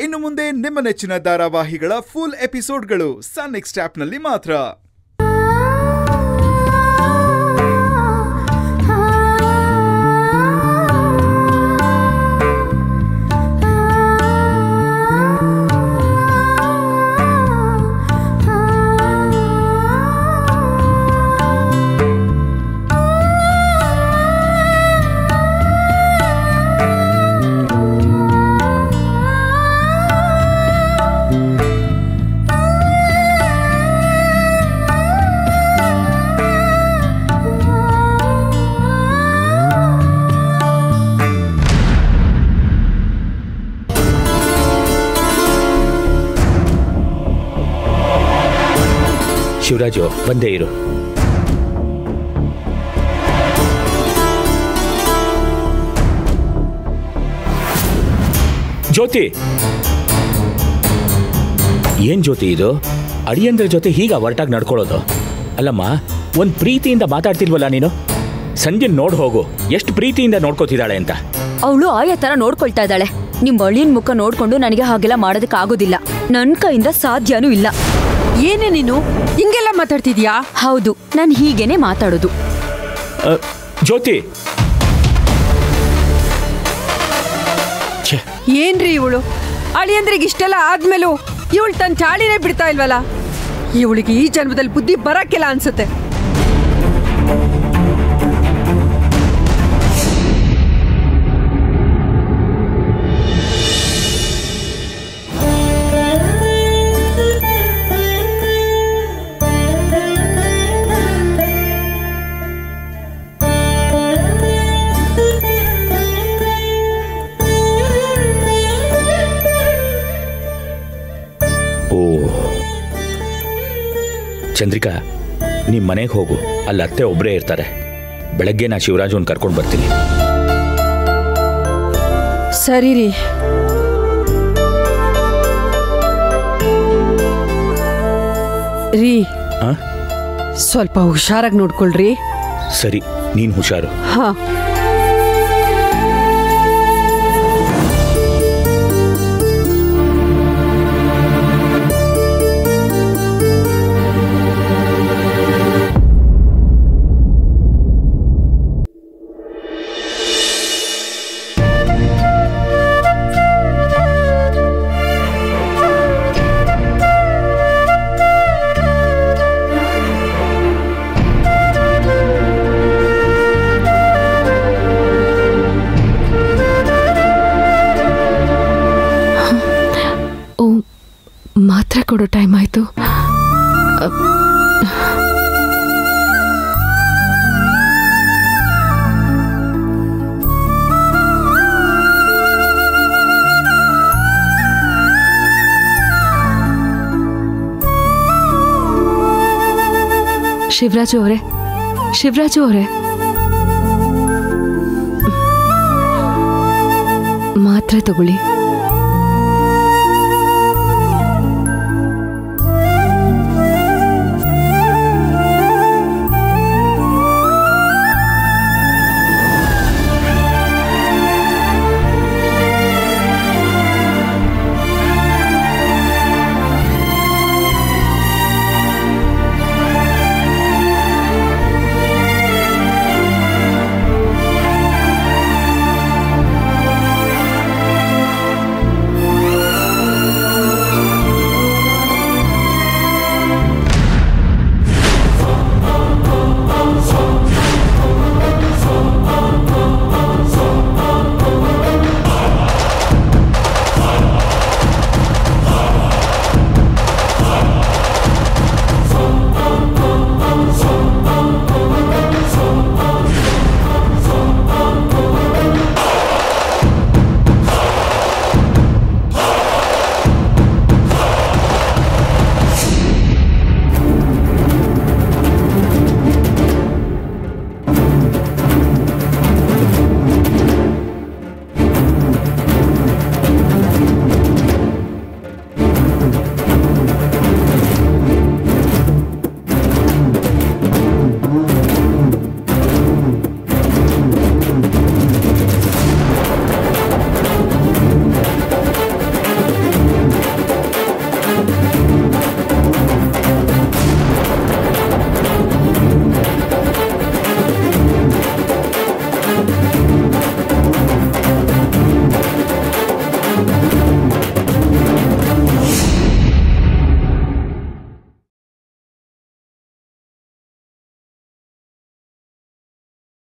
ಇನ್ನು ಮುಂದೆ ನಿಮ್ಮ ನೆಚ್ಚಿನ ಧಾರಾವಾಹಿಗಳ ಫುಲ್ ಎಪಿಸೋಡ್ಗಳು ಸನ್ ನೆಕ್ಸ್ಟ್ ಆಪ್ನಲ್ಲಿ ಮಾತ್ರ ಶಿವರಾಜು ಬಂದೇ ಇರು ಜ್ಯೋತಿ ಏನ್ ಜ್ಯೋತಿ ಇದು ಅಡಿಯಂದ್ರ ಜೊತೆ ಹೀಗ ಹೊರಟಾಗಿ ನಡ್ಕೊಳ್ಳೋದು ಅಲ್ಲಮ್ಮ ಒಂದ್ ಪ್ರೀತಿಯಿಂದ ಮಾತಾಡ್ತಿಲ್ವಲ್ಲ ನೀನು ಸಂಜೆ ನೋಡ್ ಹೋಗು ಎಷ್ಟು ಪ್ರೀತಿಯಿಂದ ನೋಡ್ಕೋತಿದ್ದಾಳೆ ಅಂತ ಅವಳು ಆಯಾ ತರ ನೋಡ್ಕೊಳ್ತಾ ಇದ್ದಾಳೆ ನಿಮ್ ಅಳಿಯನ್ ಮುಖ ನೋಡ್ಕೊಂಡು ನನಗೆ ಹಾಗೆಲ್ಲ ಮಾಡೋದಕ್ಕೆ ಆಗೋದಿಲ್ಲ ನನ್ ಕೈಯಿಂದ ಸಾಧ್ಯನೂ ಇಲ್ಲ ಏನೇ ನೀನು ಹಿಂಗೆಲ್ಲ ಮಾತಾಡ್ತಿದ್ಯಾ ಹೌದು ನಾನು ಹೀಗೇನೆ ಮಾತಾಡೋದು ಅ, ಜ್ಯೋತಿ ಛೆ, ಏನ್ರಿ ಇವಳು ಅಳಿಯಂದ್ರಿಗೆ ಇಷ್ಟೆಲ್ಲ ಆದ್ಮೇಲೂ ಇವಳು ತನ್ನ ಚಾಳಿನೇ ಬಿಡ್ತಾ ಇಲ್ವಲ್ಲ ಇವಳಿಗೆ ಈ ಜನ್ಮದಲ್ಲಿ ಬುದ್ಧಿ ಬರಕ್ಕಿಲ್ಲ ಅನ್ಸುತ್ತೆ ಓ ಚಂದ್ರಿಕಾ ನಿಮ್ಮ ಮನೆಗೆ ಹೋಗು ಅಲ್ಲಿ ಅತ್ತೆ ಒಬ್ಬರೇ ಇರ್ತಾರೆ ಬೆಳಗ್ಗೆ ನಾ ಶಿವರಾಜುನ್ ಕರ್ಕೊಂಡು ಬರ್ತೀನಿ ಸರಿ ರೀ ರೀ ಆ? ಸ್ವಲ್ಪ ಹುಷಾರಾಗಿ ನೋಡ್ಕೊಳ್ರಿ ಸರಿ ನೀನು ಹುಷಾರು ಹಾ ಓ ಮಾತ್ರೆ ಕೊಡೋ ಟೈಮ್ ಆಯ್ತು ಶಿವರಾಜು ಅವರೇ ಶಿವರಾಜು ಅವರೇ ಮಾತ್ರೆ ತಗೊಳ್ಳಿ